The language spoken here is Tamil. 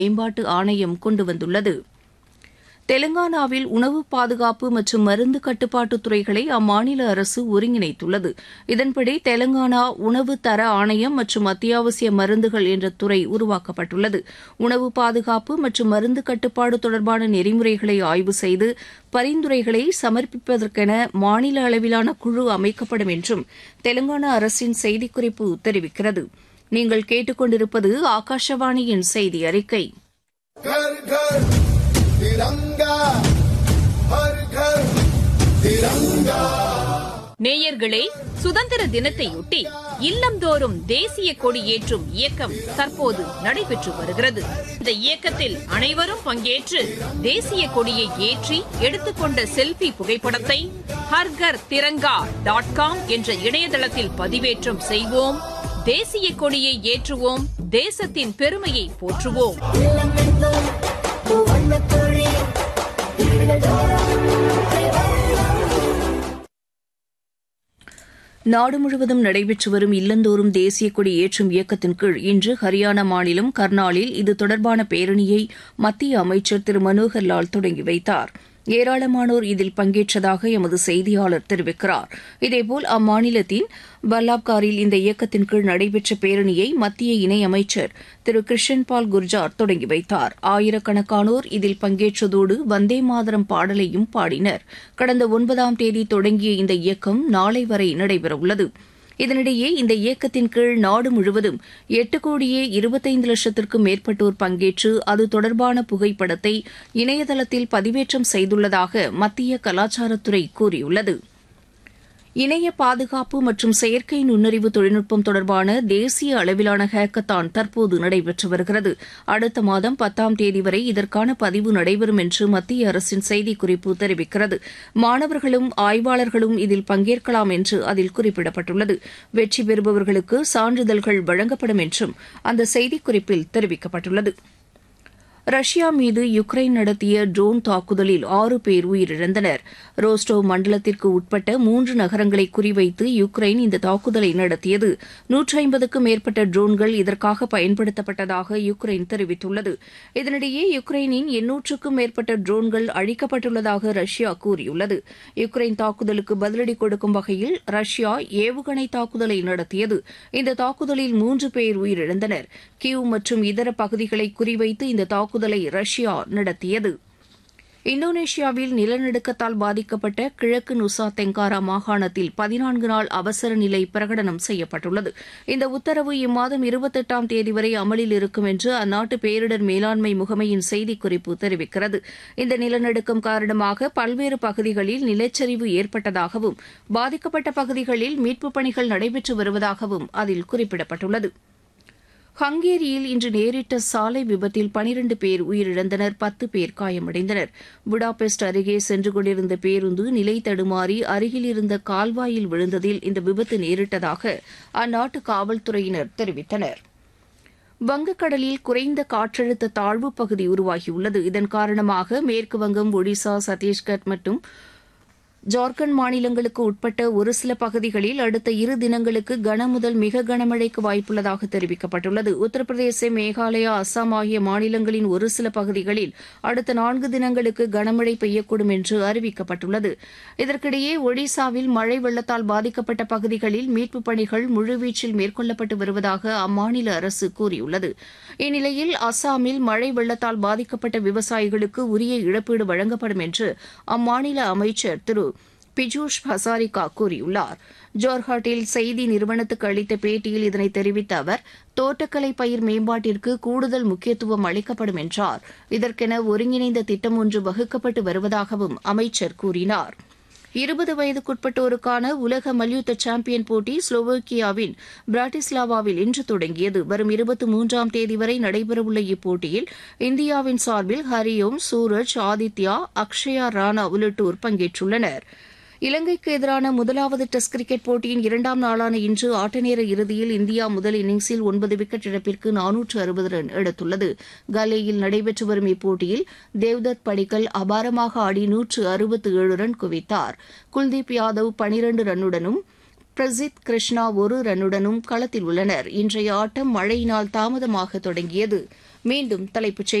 மேம்பாட்டு ஆணையம் கொண்டு வந்துள்ளது தெலங்கானாவில் உணவு பாதுகாப்பு மற்றும் மருந்து கட்டுப்பாட்டு துறைகளை அம்மாநில அரசு ஒருங்கிணைத்துள்ளது இதன்படி தெலங்கானா உணவு தர ஆணையம் மற்றும் அத்தியாவசிய மருந்துகள் என்ற துறை உருவாக்கப்பட்டுள்ளது உணவு பாதுகாப்பு மற்றும் மருந்து கட்டுப்பாடு தொடர்பான நெறிமுறைகளை ஆய்வு செய்து பரிந்துரைகளை சமர்ப்பிப்பதற்கென மாநில அளவிலான குழு அமைக்கப்படும் என்றும் தெலங்கானா அரசின் செய்திக்குறிப்பு தெரிவிக்கிறது நீங்கள் கேட்டுக்கொண்டிருப்பது ஆகாஷவாணியின் செய்தி அறிக்கை घर घर तिरंगा हर घर तिरंगा நேயர்களே சுதந்திர தினத்தையொட்டி இல்லந்தோறும் தேசிய கொடி ஏற்றும் இயக்கம் தற்போது நடைபெற்று வருகிறது இந்த இயக்கத்தில் அனைவரும் பங்கேற்று தேசிய கொடியை ஏற்றி எடுத்துக்கொண்ட செல்ஃபி புகைப்படத்தை ஹர்கர் திரங்கா டாட் காம் என்ற இணையதளத்தில் பதிவேற்றம் செய்வோம் தேசிய கொடியை ஏற்றுவோம் தேசத்தின் பெருமையை போற்றுவோம் நாடு முழுவதும் நடைபெற்று வரும் இல்லந்தோறும் தேசிய கொடி ஏற்றும் இயக்கத்தின் கீழ் இன்று ஹரியானா மாநிலம் கர்னாலில் இது தொடர்பான பேரணியை மத்திய அமைச்சர் திரு மனோகர் லால் தொடங்கி வைத்தார் ஏராளமானோர் இதில் பங்கேற்றதாக எமது செய்தியாளர் தெரிவிக்கிறார் இதேபோல் அம்மாநிலத்தின் பல்லாப்காரில் இந்த இயக்கத்தின் கீழ் நடைபெற்ற பேரணியை மத்திய இணையமைச்சர் திரு கிருஷன்பால் குர்ஜார் தொடங்கி வைத்தார் ஆயிரக்கணக்கானோர் இதில் பங்கேற்றதோடு வந்தே மாதரம் பாடலையும் பாடினர் கடந்த ஒன்பதாம் தேதி தொடங்கிய இந்த இயக்கம் நாளை வரை நடைபெறவுள்ளது இதனிடையே இந்த இயக்கத்தின் கீழ் நாடு முழுவதும் எட்டு கோடியே இருபத்தைந்து லட்சத்திற்கும் மேற்பட்டோர் பங்கேற்று அது தொடர்பான புகைப்படத்தை இணையதளத்தில் பதிவேற்றம் செய்துள்ளதாக மத்திய கலாச்சாரத்துறை கூறியுள்ளது இணைய பாதுகாப்பு மற்றும் செயற்கை நுண்ணறிவு தொழில்நுட்பம் தொடர்பான தேசிய அளவிலான ஹேக்கத்தான் தற்போது நடைபெற்று வருகிறது அடுத்த மாதம் பத்தாம் தேதி வரை இதற்கான பதிவு நடைபெறும் என்று மத்திய அரசின் செய்திக்குறிப்பு தெரிவிக்கிறது மாணவர்களும் ஆய்வாளர்களும் இதில் பங்கேற்கலாம் என்று அதில் குறிப்பிடப்பட்டுள்ளது வெற்றி பெறுபவர்களுக்கு சான்றிதழ்கள் வழங்கப்படும் என்றும் அந்த செய்திக்குறிப்பில் தெரிவிக்கப்பட்டுள்ளது ரஷ்யா மீது யுக்ரைன் நடத்திய ட்ரோன் தாக்குதலில் ஆறு பேர் உயிரிழந்தனர் ரோஸ்டோவ் மண்டலத்திற்கு உட்பட்ட மூன்று நகரங்களை குறிவைத்து யுக்ரைன் இந்த தாக்குதலை நடத்தியது நூற்றி ஐம்பதுக்கும் மேற்பட்ட ட்ரோன்கள் இதற்காக பயன்படுத்தப்பட்டதாக யுக்ரைன் தெரிவித்துள்ளது இதனிடையே யுக்ரைனின் எண்ணூற்றுக்கும் மேற்பட்ட ட்ரோன்கள் அழிக்கப்பட்டுள்ளதாக ரஷ்யா கூறியுள்ளது யுக்ரைன் தாக்குதலுக்கு பதிலடி கொடுக்கும் வகையில் ரஷ்யா ஏவுகணை தாக்குதலை நடத்தியது இந்த தாக்குதலில் மூன்று பேர் உயிரிழந்தனர் கியூ மற்றும் இதர பகுதிகளை குறிவைத்து இந்த தாக்குதலை ரஷ்யா நடத்தியது இந்தோனேஷியாவில் நிலநடுக்கத்தால் பாதிக்கப்பட்ட கிழக்கு நுசா தெங்காரா மாகாணத்தில் பதினான்கு நாள் அவசர நிலை பிரகடனம் செய்யப்பட்டுள்ளது இந்த உத்தரவு இம்மாதம் இருபத்தெட்டாம் தேதி வரை அமலில் இருக்கும் என்று அந்நாட்டு பேரிடர் மேலாண்மை முகமையின் செய்திக்குறிப்பு தெரிவிக்கிறது இந்த நிலநடுக்கம் காரணமாக பல்வேறு பகுதிகளில் நிலச்சரிவு ஏற்பட்டதாகவும் பாதிக்கப்பட்ட பகுதிகளில் மீட்புப் பணிகள் நடைபெற்று வருவதாகவும் அதில் குறிப்பிடப்பட்டுள்ளது ஹங்கேரியில் இன்று நேரிட்ட சாலை விபத்தில் பனிரண்டு பேர் உயிரிழந்தனர் பத்து பேர் காயமடைந்தனர் புடாபெஸ்ட் அருகே சென்று கொண்டிருந்த பேருந்து நிலை தடுமாறி அருகில் இருந்த கால்வாயில் விழுந்ததில் இந்த விபத்து நேரிட்டதாக அந்நாட்டு காவல்துறையினர் தெரிவித்தனர் வங்கக்கடலில் குறைந்த காற்றழுத்த தாழ்வு பகுதி உருவாகியுள்ளது இதன் காரணமாக மேற்கு வங்கம் ஒடிசா சத்தீஸ்கர் மற்றும் ஜார்க்கண்ட் மாநிலங்களுக்கு உட்பட்ட ஒரு சில பகுதிகளில் அடுத்த இரு தினங்களுக்கு கனமுதல் மிக கனமழைக்கு வாய்ப்புள்ளதாக தெரிவிக்கப்பட்டுள்ளது உத்தரப்பிரதேச மேகாலயா அஸ்ஸாம் ஆகிய மாநிலங்களின் ஒரு சில பகுதிகளில் அடுத்த நான்கு தினங்களுக்கு கனமழை பெய்யக்கூடும் என்று அறிவிக்கப்பட்டுள்ளது இதற்கிடையே ஒடிசாவில் மழை வெள்ளத்தால் பாதிக்கப்பட்ட பகுதிகளில் மீட்புப் பணிகள் முழுவீச்சில் மேற்கொள்ளப்பட்டு வருவதாக அம்மாநில அரசு கூறியுள்ளது இந்நிலையில் அஸ்ஸாமில் மழை வெள்ளத்தால் பாதிக்கப்பட்ட விவசாயிகளுக்கு உரிய இழப்பீடு வழங்கப்படும் என்று அம்மாநில அமைச்சர் திரு பிஜூஷ் ஹசாரிகா கூறியுள்ளார் ஜோர்ஹாட்டில் செய்தி நிறுவனத்துக்கு அளித்த பேட்டியில் இதனை தெரிவித்த அவர் தோட்டக்கலை பயிர் மேம்பாட்டிற்கு கூடுதல் முக்கியத்துவம் அளிக்கப்படும் என்றார் இதற்கென ஒருங்கிணைந்த திட்டம் ஒன்று வகுக்கப்பட்டு வருவதாகவும் அமைச்சர் கூறினார் இருபது வயதுக்குட்பட்டோருக்கான உலக மல்யுத்த சாம்பியன் போட்டி ஸ்லோவோக்கியாவின் பிராட்டிஸ்லாவாவில் இன்று தொடங்கியது வரும் இருபத்தி மூன்றாம் தேதி வரை நடைபெறவுள்ள இப்போட்டியில் இந்தியாவின் சார்பில் ஹரியோம் சூரஜ் ஆதித்யா அக்ஷயா ராணா உள்ளிட்டோர் பங்கேற்றுள்ளனர் இலங்கைக்கு எதிரான முதலாவது டெஸ்ட் கிரிக்கெட் போட்டியின் இரண்டாம் நாளான இன்று ஆட்டநேர இறுதியில் இந்தியா முதல் இன்னிங்ஸில் ஒன்பது விக்கெட் இழப்பிற்கு நானூற்று அறுபது ரன் எடுத்துள்ளது கலேயில் நடைபெற்று வரும் இப்போட்டியில் தேவ்தத் படிக்கல் அபாரமாக ஆடி நூற்று அறுபத்து ஏழு ரன் குவித்தார் குல்தீப் யாதவ் பனிரண்டு ரன்னுடனும் பிரசித் கிருஷ்ணா ஒரு ரன்னுடனும் களத்தில் உள்ளனர் இன்றைய ஆட்டம் மழையினால் தாமதமாக தொடங்கியது மீண்டும் தலைப்புச்